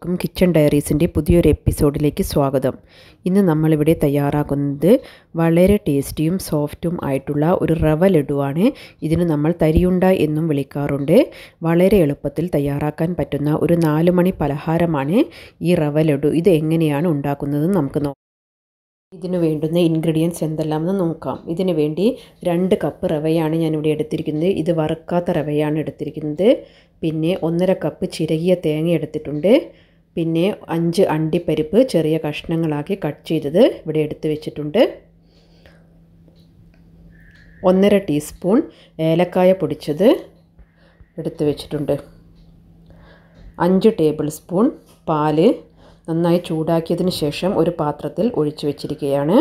എല്ലാവർക്കും കിച്ചൺ ഡയറീസിൻ്റെ പുതിയൊരു എപ്പിസോഡിലേക്ക് സ്വാഗതം ഇന്ന് നമ്മളിവിടെ തയ്യാറാക്കുന്നത് വളരെ ടേസ്റ്റിയും സോഫ്റ്റും ആയിട്ടുള്ള ഒരു റവ ലഡുവാണ് ഇതിന് നമ്മൾ തരിയുണ്ട എന്നും വിളിക്കാറുണ്ട് വളരെ എളുപ്പത്തിൽ തയ്യാറാക്കാൻ പറ്റുന്ന ഒരു നാല് മണി പലഹാരമാണ് ഈ റവ ലഡു ഇത് എങ്ങനെയാണ് ഉണ്ടാക്കുന്നത് നമുക്ക് നോക്കാം ഇതിന് വേണ്ടുന്ന ഇൻഗ്രീഡിയൻസ് എന്തെല്ലാമെന്ന് നോക്കാം ഇതിന് വേണ്ടി രണ്ട് കപ്പ് റവയാണ് ഞാനിവിടെ എടുത്തിരിക്കുന്നത് ഇത് വറുക്കാത്ത റവയാണ് എടുത്തിരിക്കുന്നത് പിന്നെ ഒന്നര കപ്പ് ചിരകിയ തേങ്ങ എടുത്തിട്ടുണ്ട് പിന്നെ അഞ്ച് അണ്ടിപ്പരിപ്പ് ചെറിയ കഷ്ണങ്ങളാക്കി കട്ട് ചെയ്തത് ഇവിടെ എടുത്ത് വെച്ചിട്ടുണ്ട് ഒന്നര ടീസ്പൂൺ ഏലക്കായ പൊടിച്ചത് എടുത്ത് വെച്ചിട്ടുണ്ട് അഞ്ച് ടേബിൾ സ്പൂൺ പാല് നന്നായി ചൂടാക്കിയതിന് ശേഷം ഒരു പാത്രത്തിൽ ഒഴിച്ചു വെച്ചിരിക്കുകയാണ്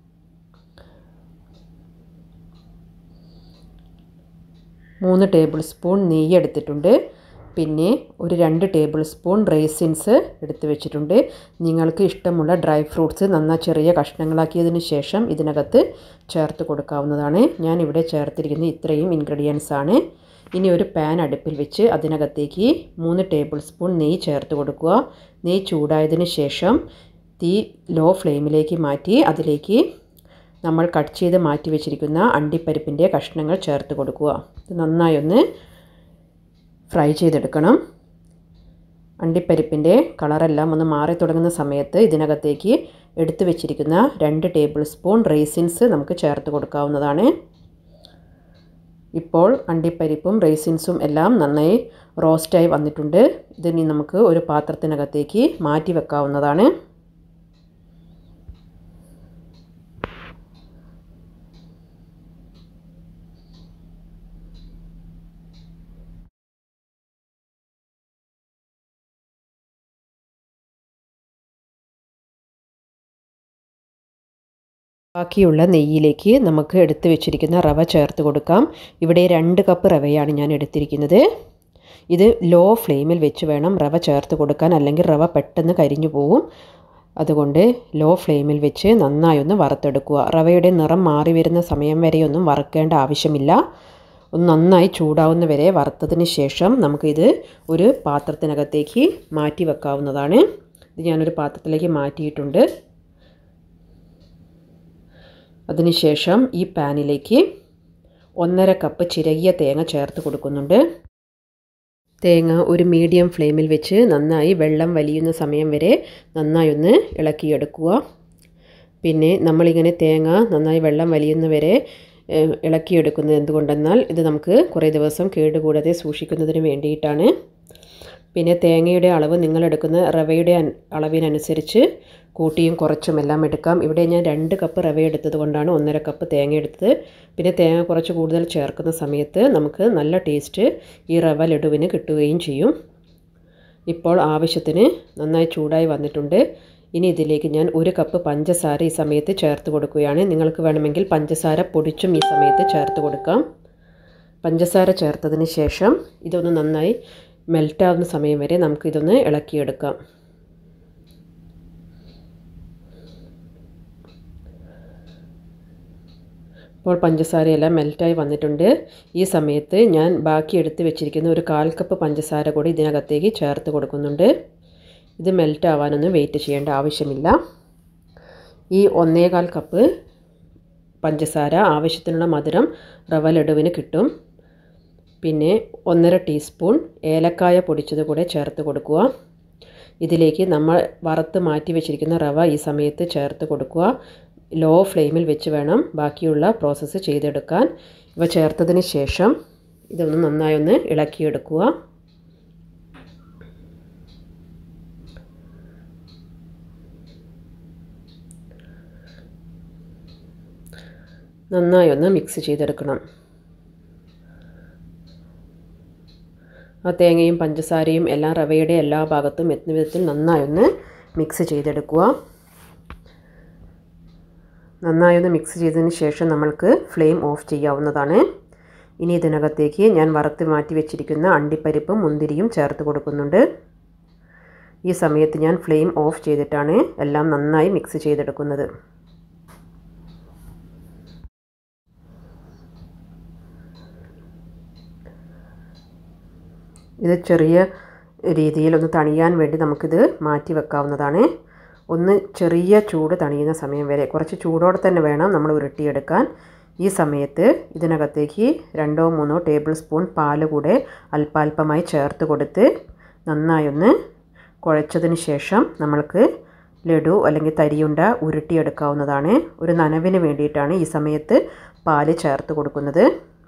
മൂന്ന് ടേബിൾ സ്പൂൺ നെയ്യ് എടുത്തിട്ടുണ്ട് പിന്നെ ഒരു രണ്ട് ടേബിൾ സ്പൂൺ റേസിൻസ് എടുത്ത് വെച്ചിട്ടുണ്ട് നിങ്ങൾക്ക് ഇഷ്ടമുള്ള ഡ്രൈ ഫ്രൂട്ട്സ് നന്നാ ചെറിയ കഷ്ണങ്ങളാക്കിയതിന് ശേഷം ഇതിനകത്ത് ചേർത്ത് കൊടുക്കാവുന്നതാണ് ഞാൻ ഇവിടെ ചേർത്തിരിക്കുന്ന ഇത്രയും ഇൻഗ്രീഡിയൻസ് ആണ് ഇനി ഒരു പാൻ അടുപ്പിൽ വെച്ച് അതിനകത്തേക്ക് മൂന്ന് ടേബിൾ സ്പൂൺ നെയ്യ് ചേർത്ത് കൊടുക്കുക നെയ്യ് ചൂടായതിന് ശേഷം തീ ലോ ഫ്ലെയിമിലേക്ക് മാറ്റി അതിലേക്ക് നമ്മൾ കട്ട് ചെയ്ത് മാറ്റി വെച്ചിരിക്കുന്ന അണ്ടിപ്പരിപ്പിൻ്റെ കഷ്ണങ്ങൾ ചേർത്ത് കൊടുക്കുക ഇത് നന്നായി ഒന്ന് ഫ്രൈ ചെയ്തെടുക്കണം അണ്ടിപ്പരിപ്പിൻ്റെ കളറെല്ലാം ഒന്ന് മാറി തുടങ്ങുന്ന സമയത്ത് ഇതിനകത്തേക്ക് എടുത്തു വെച്ചിരിക്കുന്ന രണ്ട് ടേബിൾ സ്പൂൺ റേസിൻസ് നമുക്ക് ചേർത്ത് കൊടുക്കാവുന്നതാണ് ഇപ്പോൾ അണ്ടിപ്പരിപ്പും റേസിൻസും എല്ലാം നന്നായി റോസ്റ്റായി വന്നിട്ടുണ്ട് ഇതിനി നമുക്ക് ഒരു പാത്രത്തിനകത്തേക്ക് മാറ്റി വെക്കാവുന്നതാണ് ബാക്കിയുള്ള നെയ്യിലേക്ക് നമുക്ക് എടുത്തു വെച്ചിരിക്കുന്ന റവ ചേർത്ത് കൊടുക്കാം ഇവിടെ രണ്ട് കപ്പ് റവയാണ് ഞാൻ എടുത്തിരിക്കുന്നത് ഇത് ലോ ഫ്ലെയിമിൽ വെച്ച് വേണം റവ ചേർത്ത് കൊടുക്കാൻ അല്ലെങ്കിൽ റവ പെട്ടെന്ന് കരിഞ്ഞു പോകും അതുകൊണ്ട് ലോ ഫ്ലെയിമിൽ വെച്ച് നന്നായി ഒന്ന് വറുത്തെടുക്കുക റവയുടെ നിറം മാറി വരുന്ന സമയം വരെയൊന്നും വറുക്കേണ്ട ആവശ്യമില്ല ഒന്ന് നന്നായി ചൂടാവുന്ന വരെ വറുത്തതിന് ശേഷം നമുക്കിത് ഒരു പാത്രത്തിനകത്തേക്ക് മാറ്റി വെക്കാവുന്നതാണ് ഇത് ഞാനൊരു പാത്രത്തിലേക്ക് മാറ്റിയിട്ടുണ്ട് അതിനുശേഷം ഈ പാനിലേക്ക് ഒന്നര കപ്പ് ചിരകിയ തേങ്ങ ചേർത്ത് കൊടുക്കുന്നുണ്ട് തേങ്ങ ഒരു മീഡിയം ഫ്ലെയിമിൽ വെച്ച് നന്നായി വെള്ളം വലിയുന്ന സമയം വരെ നന്നായി ഒന്ന് ഇളക്കിയെടുക്കുക പിന്നെ നമ്മളിങ്ങനെ തേങ്ങ നന്നായി വെള്ളം വലിയുന്നവരെ ഇളക്കിയെടുക്കുന്നത് എന്തുകൊണ്ടെന്നാൽ ഇത് നമുക്ക് കുറേ ദിവസം കേടുകൂടാതെ സൂക്ഷിക്കുന്നതിന് വേണ്ടിയിട്ടാണ് പിന്നെ തേങ്ങയുടെ അളവ് നിങ്ങളെടുക്കുന്ന റവയുടെ അളവിനനുസരിച്ച് കൂട്ടിയും കുറച്ചും എല്ലാം എടുക്കാം ഇവിടെ ഞാൻ രണ്ട് കപ്പ് റവ എടുത്തത് കൊണ്ടാണ് ഒന്നര കപ്പ് തേങ്ങ എടുത്തത് പിന്നെ തേങ്ങ കുറച്ച് കൂടുതൽ ചേർക്കുന്ന സമയത്ത് നമുക്ക് നല്ല ടേസ്റ്റ് ഈ റവ ലഡുവിന് കിട്ടുകയും ചെയ്യും ഇപ്പോൾ ആവശ്യത്തിന് നന്നായി ചൂടായി വന്നിട്ടുണ്ട് ഇനി ഇതിലേക്ക് ഞാൻ ഒരു കപ്പ് പഞ്ചസാര ഈ സമയത്ത് ചേർത്ത് കൊടുക്കുകയാണ് നിങ്ങൾക്ക് വേണമെങ്കിൽ പഞ്ചസാര പൊടിച്ചും ഈ സമയത്ത് ചേർത്ത് കൊടുക്കാം പഞ്ചസാര ചേർത്തതിന് ശേഷം ഇതൊന്ന് നന്നായി മെൽറ്റാവുന്ന സമയം വരെ നമുക്കിതൊന്ന് ഇളക്കിയെടുക്കാം ഇപ്പോൾ പഞ്ചസാരയെല്ലാം മെൽറ്റായി വന്നിട്ടുണ്ട് ഈ സമയത്ത് ഞാൻ ബാക്കി എടുത്ത് വെച്ചിരിക്കുന്ന ഒരു കാൽ കപ്പ് പഞ്ചസാര കൂടി ഇതിനകത്തേക്ക് ചേർത്ത് കൊടുക്കുന്നുണ്ട് ഇത് മെൽറ്റ് ആവാനൊന്നും വെയിറ്റ് ചെയ്യേണ്ട ആവശ്യമില്ല ഈ ഒന്നേകാൽ കപ്പ് പഞ്ചസാര ആവശ്യത്തിനുള്ള മധുരം റവ ലഡുവിന് കിട്ടും പിന്നെ ഒന്നര ടീസ്പൂൺ ഏലക്കായ പൊടിച്ചത് കൂടെ ചേർത്ത് കൊടുക്കുക ഇതിലേക്ക് നമ്മൾ വറുത്ത് മാറ്റി വെച്ചിരിക്കുന്ന റവ ഈ സമയത്ത് ചേർത്ത് കൊടുക്കുക ലോ ഫ്ലെയിമിൽ വെച്ച് വേണം ബാക്കിയുള്ള പ്രോസസ്സ് ചെയ്തെടുക്കാൻ ഇവ ചേർത്തതിന് ശേഷം ഇതൊന്ന് നന്നായി ഒന്ന് ഇളക്കിയെടുക്കുക നന്നായി ഒന്ന് മിക്സ് ചെയ്തെടുക്കണം ആ തേങ്ങയും പഞ്ചസാരയും എല്ലാം റവയുടെ എല്ലാ ഭാഗത്തും എത്തുന്ന വിധത്തിൽ നന്നായി ഒന്ന് മിക്സ് ചെയ്തെടുക്കുക നന്നായി ഒന്ന് മിക്സ് ചെയ്തതിന് ശേഷം നമ്മൾക്ക് ഫ്ലെയിം ഓഫ് ചെയ്യാവുന്നതാണ് ഇനി ഇതിനകത്തേക്ക് ഞാൻ വറുത്ത് മാറ്റി വെച്ചിരിക്കുന്ന അണ്ടിപ്പരിപ്പും മുന്തിരിയും ചേർത്ത് കൊടുക്കുന്നുണ്ട് ഈ സമയത്ത് ഞാൻ ഫ്ലെയിം ഓഫ് ചെയ്തിട്ടാണ് എല്ലാം നന്നായി മിക്സ് ചെയ്തെടുക്കുന്നത് ഇത് ചെറിയ രീതിയിൽ ഒന്ന് തണിയാൻ വേണ്ടി നമുക്കിത് മാറ്റി വെക്കാവുന്നതാണ് ഒന്ന് ചെറിയ ചൂട് തണിയുന്ന സമയം വരെ കുറച്ച് ചൂടോടെ തന്നെ വേണം നമ്മൾ ഉരുട്ടിയെടുക്കാൻ ഈ സമയത്ത് ഇതിനകത്തേക്ക് രണ്ടോ മൂന്നോ ടേബിൾ സ്പൂൺ പാല് കൂടെ അല്പാൽപമായി ചേർത്ത് കൊടുത്ത് നന്നായി ഒന്ന് കുഴച്ചതിന് ശേഷം നമ്മൾക്ക് ലഡു അല്ലെങ്കിൽ തരിയുണ്ട ഉരുട്ടിയെടുക്കാവുന്നതാണ് ഒരു നനവിന് വേണ്ടിയിട്ടാണ് ഈ സമയത്ത് പാല് ചേർത്ത് കൊടുക്കുന്നത്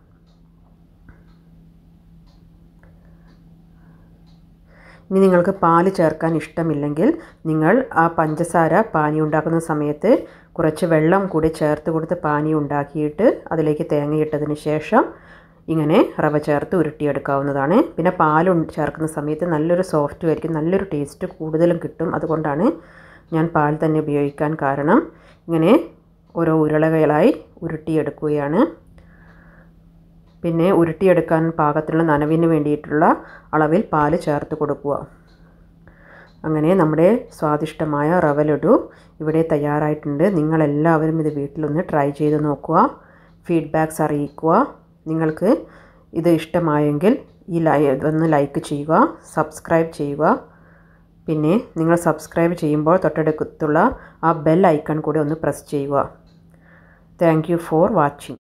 ഇനി നിങ്ങൾക്ക് പാല് ചേർക്കാൻ ഇഷ്ടമില്ലെങ്കിൽ നിങ്ങൾ ആ പഞ്ചസാര പാനി ഉണ്ടാക്കുന്ന സമയത്ത് കുറച്ച് വെള്ളം കൂടി ചേർത്ത് കൊടുത്ത് പാനി ഉണ്ടാക്കിയിട്ട് അതിലേക്ക് തേങ്ങയിട്ടതിന് ശേഷം ഇങ്ങനെ റവ ചേർത്ത് ഉരുട്ടിയെടുക്കാവുന്നതാണ് പിന്നെ പാൽ ചേർക്കുന്ന സമയത്ത് നല്ലൊരു സോഫ്റ്റ് ആയിരിക്കും നല്ലൊരു ടേസ്റ്റ് കൂടുതലും കിട്ടും അതുകൊണ്ടാണ് ഞാൻ പാൽ തന്നെ ഉപയോഗിക്കാൻ കാരണം ഇങ്ങനെ ഓരോ ഉരുളകളായി ഉരുട്ടിയെടുക്കുകയാണ് പിന്നെ ഉരുട്ടിയെടുക്കാൻ പാകത്തിലുള്ള നനവിന് വേണ്ടിയിട്ടുള്ള അളവിൽ പാല് ചേർത്ത് കൊടുക്കുക അങ്ങനെ നമ്മുടെ സ്വാദിഷ്ടമായ റവ ലഡു ഇവിടെ തയ്യാറായിട്ടുണ്ട് നിങ്ങളെല്ലാവരും ഇത് വീട്ടിലൊന്ന് ട്രൈ ചെയ്ത് നോക്കുക ഫീഡ്ബാക്ക്സ് അറിയിക്കുക നിങ്ങൾക്ക് ഇത് ഇഷ്ടമായെങ്കിൽ ഈ ലൈ ഒന്ന് ലൈക്ക് ചെയ്യുക സബ്സ്ക്രൈബ് ചെയ്യുക പിന്നെ നിങ്ങൾ സബ്സ്ക്രൈബ് ചെയ്യുമ്പോൾ തൊട്ടടുത്തുള്ള ആ ബെൽ ഐക്കൺ കൂടി ഒന്ന് പ്രസ് ചെയ്യുക താങ്ക് യു ഫോർ വാച്ചിങ്